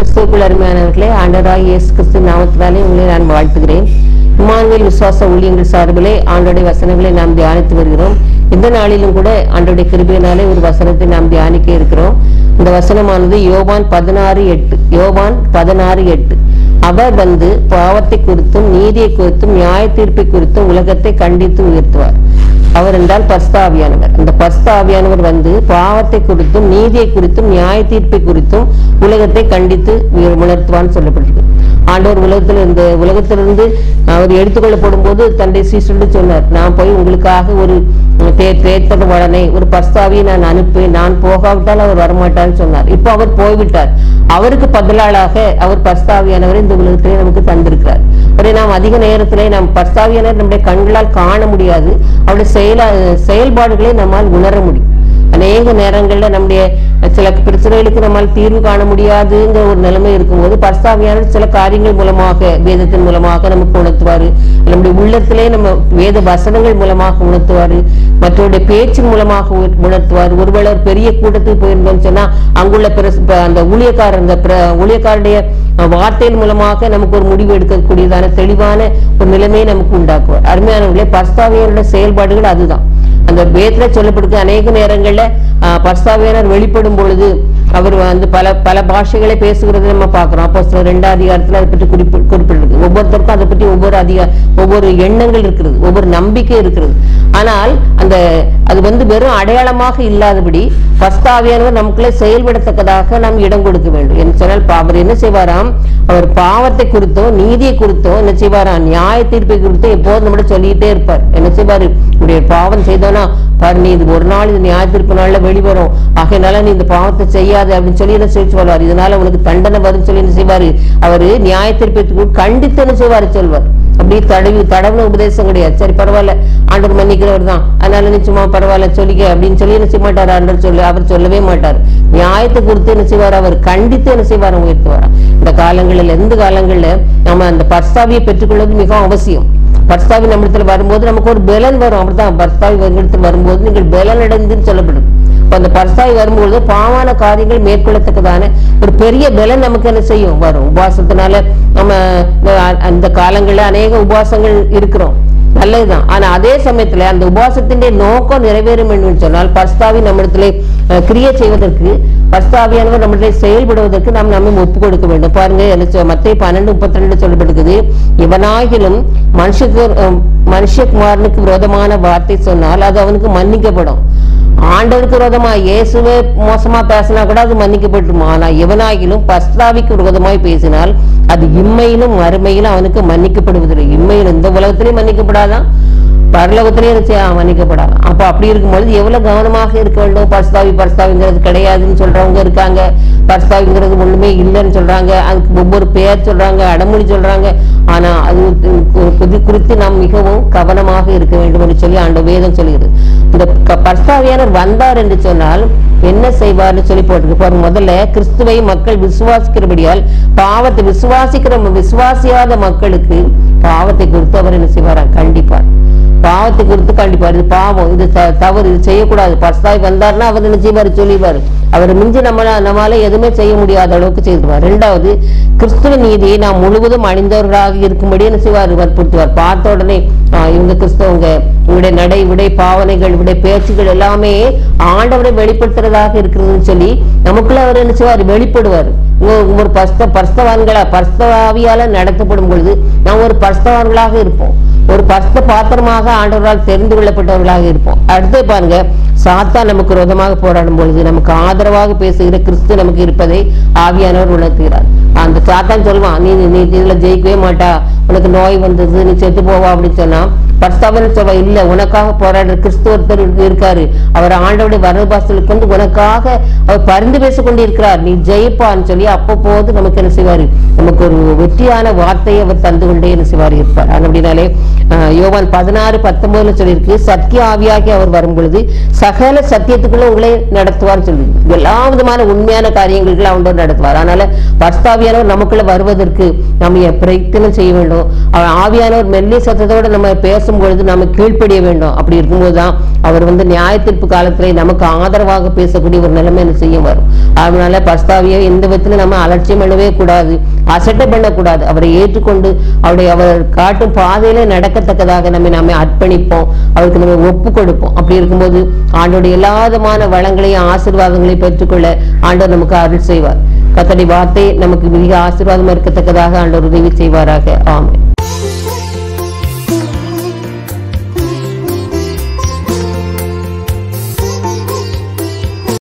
கிறிஸ்துவுக்குள் அருமையானவர்களே ஆண்டவராக இயேசு கிறிஸ்து நாமத்தினாலே உங்களை நான் வாழ்த்துகிறேன் இம்மானுவேல் விசுவாச ஊழியங்கள் சார்பிலே ஆண்டோடைய வசனங்களை நாம் தியானித்து வருகிறோம் இந்த நாளிலும் கூட ஆண்டோடைய கிருபையினாலே ஒரு வசனத்தை நாம் தியானிக்க இருக்கிறோம் இந்த வசனமானது யோவான் பதினாறு எட்டு யோவான் பதினாறு எட்டு அவர் வந்து பாவத்தை குறித்தும் நீதியை குறித்தும் நியாய தீர்ப்பை குறித்தும் உலகத்தை கண்டித்து உயர்த்துவார் அவர் என்றால் பஸ்தாவியானவர் அந்த பஸ்தாவியானவர் வந்து பாவத்தை குறித்தும் நீதியை குறித்தும் நியாய தீர்ப்பை குறித்தும் உலகத்தை கண்டித்து உயர் உணர்த்துவான்னு சொல்லப்பட்டிருக்கு ஆண்டவர் உலகத்தில் இந்த உலகத்திலிருந்து அவர் எடுத்துக்கொள்ளப்படும் போது தன்னுடைய சீசர்கள் சொன்னார் நான் போய் உங்களுக்காக ஒரு தேர்த்தவழனை ஒரு பஸ்தாவியை நான் அனுப்பேன் நான் போகாவிட்டால் அவர் வரமாட்டார்னு சொன்னார் இப்போ அவர் போய்விட்டார் அவருக்கு பதிலாளாக அவர் பஸ்தாவியானவரை இந்த உலகத்திலே நமக்கு தந்திருக்கிறார் அவரை நாம் அதிக நேரத்திலே நாம் பஸ்தாவியானவர் நம்முடைய கண்களால் காண முடியாது அவருடைய செயலா செயல்பாடுகளை நம்மால் உணர முடியும் அநேக நேரங்கள்ல நம்முடைய சில பிரச்சனைகளுக்கு நம்மால் தீர்வு காண முடியாதுங்கிற ஒரு நிலைமை இருக்கும்போது பர்சாவியான சில காரியங்கள் மூலமாக வேதத்தின் மூலமாக நமக்கு உணர்த்துவாரு நம்முடைய உள்ளத்திலே நம்ம வேத வசனங்கள் மூலமாக உணர்த்துவாரு மற்றவருடைய பேச்சின் மூலமாக உ- உணர்த்துவார் ஒருவேளை ஒரு பெரிய கூட்டத்துக்கு போயிருந்தோம்னு சொன்னா அங்குள்ள பிரஸ்- ப- அந்த ஊழியக்காரர் அந்த பிர- ஊழியக்காரருடைய அஹ், வார்த்தையின் மூலமாக நமக்கு ஒரு முடிவு எடுக்கக்கூடியதான தெளிவான ஒரு நிலைமையை நமக்கு உண்டாக்குவார் அருமையானவர்களே பர்சாவியருடைய செயல்பாடுகள் அதுதான் அந்த வேதத்துல சொல்லப்படுது அநேக நேரங்கள்ல ஆஹ், பர்சாவியனர் வெளிப்படும் பொழுது அவர் வந்து பல பல பாஷைகளை பேசுகிறதை நம்ம பார்க்கிறோம் அப்போ சில ரெண்டாம் அதிகாரத்துல அதை பற்றி குறிப்பு குறிப்பிட்டிருக்கு ஒவ்வொருத்தருக்கும் அதை பற்றி ஒவ்வொரு அதிக ஒவ்வொரு எண்ணங்கள் இருக்கிறது ஒவ்வொரு நம்பிக்கை இருக்கிறது ஆனால் அந்த அது வந்து வெறும் அடையாளமாக இல்லாதபடி பஸ்தாவியானவர் நமக்குள்ளே செயல்படத்தக்கதாக நாம் இடம் கொடுக்க வேண்டும் என்று சொன்னால் பா- அவர் என்ன செய்வாராம் அவர் பாவத்தை குறித்தோ நீதியை குறித்தோ என்ன செய்வாராம் நியாய தீர்ப்பை குறித்தோ எப்போதும் நம்மகிட்ட சொல்லிட்டே இருப்பார் என்ன செய்வாரு இப்படி ஒரு பாவம் செய்தோனா பாரு நீ இது ஒரு நாள் இது நியாய தீர்ப்பு நாள்ல வெளிவரும் ஆகையினால நீ இந்த பாவத்தை செய்யாத அப்படின்னு சொல்லி என்ன சொல்லி சொல்வார் இதனால உனக்கு தண்டனை வரும் சொல்லி என்ன செய்வாரு அவரு நியாய தீர்ப்பை கண்டித்து என்ன செய்வாரு சொல்வார் அப்படியே தடவி தடவுன உபதேசம் கிடையாது சரி பரவாயில்ல ஆண்டவர் மன்னிக்கிறவர் தான் அதனால நிச்சயமா பரவாயில்ல சொல்லிக்க அப்படின்னு சொல்லி என்ன செய்ய மாட்டார் ஆண்டவர் சொல்லு அவர் சொல்லவே மாட்டார் நியாயத்தை குறித்து என்ன செய்வார் அவர் கண்டித்து என்ன செய்வார் உயர்த்துவார் இந்த காலங்களில் எந்த காலங்கள்ல நம்ம அந்த பர்ஸ்தாவியை பெற்றுக்கொள்வது மிகவும் அவசியம் பர்ஸ்தாவி நம்மிடத்துல வரும்போது நமக்கு ஒரு பலன் வரும் அப்படிதான் பர்ஸ்தாவி உங்களிடத்தில் வரும்போது நீங்கள் பலன் அடைந்துன்னு சொல்லப்படும் அப்ப அந்த பர்சாய் வரும்பொழுது பாவான காரியங்கள் மேற்கொள்ளத்தக்கதான ஒரு பெரிய பலன் நமக்கு என்ன செய்யும் வரும் உபவாசத்தினால நம்ம இந்த- அந்த காலங்கள்ல அநேக உபவாசங்கள் இருக்கிறோம் நல்லதுதான் ஆனா அதே சமயத்துல அந்த உபவாசத்தின் நோக்கம் நிறைவேறும் என்று சொன்னால் பர்ஸ்தாவி நம்மிடத்திலே அஹ், கிரியை செய்வதற்கு பர்ஸ்தாவியானவர் நம்மிடத்திலே செயல்படுவதற்கு நாம் நம்ம ஒப்பு கொடுக்க வேண்டும் பாருங்க மத்திய பன்னெண்டு முப்பத்தி ரெண்டு சொல்லப்பட்டிருக்குது இவனாகிலும் மனுஷக்கு அஹ், மனுஷகுமாரனுக்கு விரோதமான வார்த்தை சொன்னால் அது அவனுக்கு மன்னிக்கப்படும் ஆண்டவருக்கு விரோதமா இயேசுவே மோசமா பேசினா கூட அது மன்னிக்கப்பட்டுமா ஆனா எவனாகிலும் பஸ்தாவிக்கு விரோதமாய் பேசினால் அது இம்மையிலும் மறுமையிலும் அவனுக்கு மன்னிக்கப்படுவதில்லை இம்மையிலும் இந்த உலகத்திலேயும் மன்னிக்கப்படாதான் பரலோகத்திலேயே என்ன செய்ய மன்னிக்கப்படாதான் அப்ப அப்படி இருக்கும்பொழுது எவ்வளவு கவனமாக இருக்க வேண்டும் பஸ்தாவி பஸ்தாவிங்கிறது கிடையாதுன்னு சொல்றவங்க இருக்காங்க பஸ்தாவிங்கிறது ஒண்ணுமே இல்லைன்னு சொல்றாங்க அதுக்கு ஒவ்வொரு பெயர் சொல்றாங்க அடமொழி சொல்றாங்க ஆனா அது கு- இது குறித்து நாம் மிகவும் கவனமாக இருக்க வேண்டும் என்று சொல்லி ஆண்ட வேதம் சொல்கிறது இந்த க- பர்சாவியானவர் வந்தார் என்று சொன்னால் என்ன செய்வார்னு சொல்லி போட்டிருக்கு பாருங்க முதல்ல கிறிஸ்துவை மக்கள் விசுவாசிக்கிறபடியால் பாவத்தை விசுவாசிக்கிற விசுவாசியாத மக்களுக்கு பாவத்தை குறித்து அவர் என்ன செய்வாராம் கண்டிப்பார் பாவத்தை குறித்து கண்டிப்பார் இது பாவம் இது த- தவறு இது செய்யக்கூடாது பர்சாய் வந்தார்னா அவர் என்ன செய்வார் சொல்லிவார் அவர் மிஞ்சி நம்மள நம்மளால எதுவுமே செய்ய முடியாத அளவுக்கு செய்துவார் ரெண்டாவது கிறிஸ்துவ நீதியை நாம் முழுவதும் அணிந்தவர்களாக இருக்கும்படி என்ன செய்வார் வற்புறுத்துவார் பார்த்த உடனே ஆ, இவங்க கிறிஸ்தவங்க இவருடைய நடை விடை பாவனைகள் இவருடைய பேச்சுகள் எல்லாமே ஆண்டவரை வெளிப்படுத்துறதாக இருக்கிறதுன்னு சொல்லி நமக்குள்ள அவர் என்ன செய்வார் வெளிப்படுவார் உங்க- ஒரு பஸ்த பர்ஸ்தவான்களா பர்ஸ்தவாவியால நடத்தப்படும் பொழுது நாம் ஒரு பர்ஸ்தவான்களாக இருப்போம் ஒரு பஸ்த பாத்திரமாக ஆண்டவரால் தெரிந்து கொள்ளப்பட்டவர்களாக இருப்போம் அடுத்து பாருங்க சாத்தா நமக்கு விரோதமாக போராடும் பொழுது நமக்கு ஆதரவாக பேசுகிற கிறிஸ்து நமக்கு இருப்பதை ஆவியானவர் உணர்த்துகிறார் அந்த சாத்தான் சொல்லுவான் நீ நீ இதுல ஜெயிக்கவே மாட்டா உனக்கு நோய் வந்தது நீ செத்து போவா அப்படின்னு சொன்னா பர்ஸ்தாவன் சொல்வா இல்ல உனக்காக போராடுற கிறிஸ்து ஒருத்தர் இருக்கு- இருக்காரு அவர் ஆண்டவருடைய வரபாசலுக்கு வந்து உனக்காக அவர் பரிந்து பேசிக் கொண்டிருக்கிறார் நீ ஜெயிப்பான்னு சொல்லி அப்பப்போது நமக்கு என்ன செய்வாரு நமக்கு ஒரு வெற்றியான வார்த்தையை அவர் தந்து கொண்டே என்ன செய்வார் இருப்பார் அப்படினாலே யோவான் பதினாறு பத்தொன்பதுல சொல்லியிருக்கு சத்திய ஆவியாகி அவர் வரும் பொழுது சகல சத்தியத்துக்குள்ள உங்களை நடத்துவார் சொல்லி எல்லா விதமான உண்மையான காரியங்களுக்கு அவன் நடத்துவார் அதனால பஸ்தாவியானவர் நமக்குள்ள வருவதற்கு நம்ம பிரயத்தனம் செய்ய வேண்டும் அவர் ஆவியானவர் மெல்லிய சத்தத்தோட நம்ம பேச பேசும் பொழுது நாம கீழ்ப்படிய வேண்டும் அப்படி இருக்கும்போது தான் அவர் வந்து நியாய தீர்ப்பு காலத்திலே நமக்கு ஆதரவாக பேசக்கூடிய ஒரு நிலைமை என்ன செய்யும் வரும் அதனால பஸ்தாவியை எந்த விதத்துல நம்ம அலட்சியம் பண்ணவே கூடாது அசட்டை பண்ணக்கூடாது அவரை ஏற்றுக்கொண்டு அவருடைய அவர் காட்டும் பாதையில நடக்கத்தக்கதாக நம்ம நாம அர்ப்பணிப்போம் அவருக்கு நம்ம ஒப்பு கொடுப்போம் அப்படி இருக்கும்போது ஆண்டோடைய எல்லா விதமான வளங்களையும் ஆசீர்வாதங்களையும் பெற்றுக்கொள்ள ஆண்டவர் நமக்கு அருள் செய்வார் கத்தடி வார்த்தை நமக்கு மிக ஆசீர்வாதமா இருக்கத்தக்கதாக ஆண்டவர் உதவி செய்வாராக ஆமென்